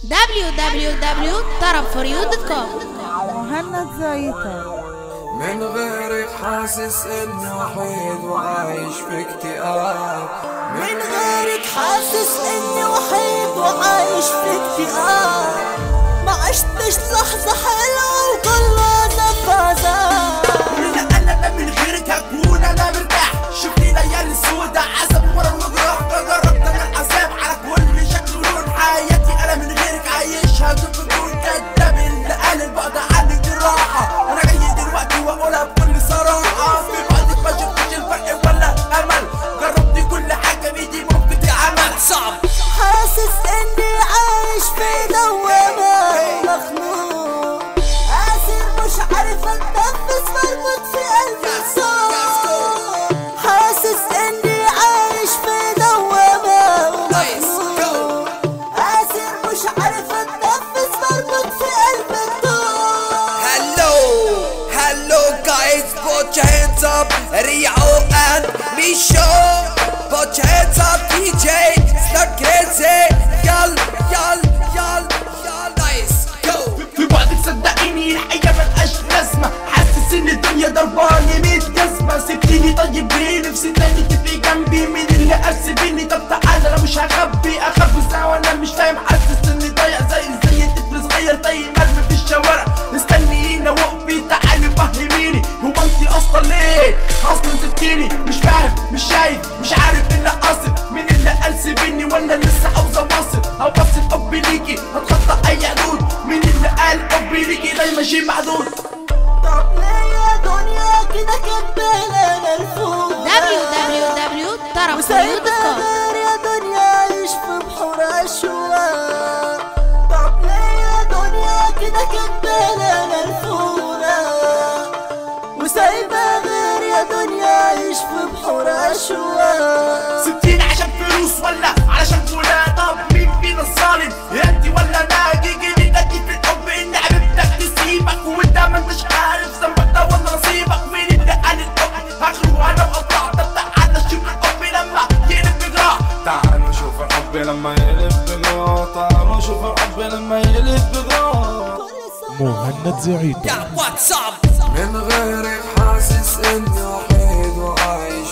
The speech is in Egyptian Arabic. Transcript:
www.tarabforyu.com مهند زايطة من غيرك حاسس اني وحيد وعايش في اكتئاب من غيرك حاسس اني وحيد وعايش في اكتئاب ما عشتش لحظة حلوة وكلها نفاذات انا انا من غيرك هكون انا مرتاح شوفني ليالي سودا عذاب ورا وجراح جربت انا العذاب على كل شكل ولون حياتي انا من غيرك عايشها بدون كداب اللي قال البعد عنك دي راحه انا جاي دلوقتي واقولها بكل صراحه في بعدك ما شفتش الفرق ولا امل جربت كل حاجه بايدي ممكن تعمل صعب حاسس اني عايش في دوامة مخنوق اسير مش عارف اتنفس مربوط في قلبي الصوت حاسس اني عايش في دوامة مخنوق اسير مش عارف اتنفس مربوط في قلبي الطوق Hello, hello guys, put your hands up, Rio and Misho. Put your hands up, DJ, it's not crazy. Y'all, y'all, y'all, y'all, nice, go. في بعدك صدقيني الحقيقة ملقاش لازمة حاسس ان الدنيا ضرباني ميت جزمة سبتيني طيب ليه نفسي تاني تبقي جنبي مين اللي قاسبني طب تعالى انا مش هخبي اخبي ساعة وانا مش فاهم حاسس اني ضايع زي زي طفل صغير طيب مرمي في الشوارع مستنيين وقفي تعالي فهميني هو انت اصلا ليه اصلا سبتيني مش فاهم مش شايف مش عارف اللي قاصد مين اللي قال سيبيني وانا لسه عاوز اواصل اوصل حبي ليكي هتخطى اي حدود مين اللي قال حبي ليكي دايما شي محدود طب ليه يا دنيا كده كدبانة انا الفوق وسايبة www.tarabforyu.com غير يا دنيا عايش في بحور أشواق طب ليه يا دنيا كده كدبانة أنا الفورة وسايبة غير يا دنيا عايش في بحور أشواق سبتيني عشان فلوس ولا علشان فلان طب مين فينا الظالم انت ولا انا جيجي بدك في الحب ان حبيبتك تسيبك وانت ما انتش عارف ذنبك ده ولا نصيبك مين اللي قال الحب اخره وانا وقطعت طب تعالى شوف الحب لما يقلب بجراح تعالوا شوف الحب لما يقلب بجراح تعالوا شوف الحب لما يقلب بجراح مهند زعيطة يا واتساب من غيرك حاسس اني وحيد وعايش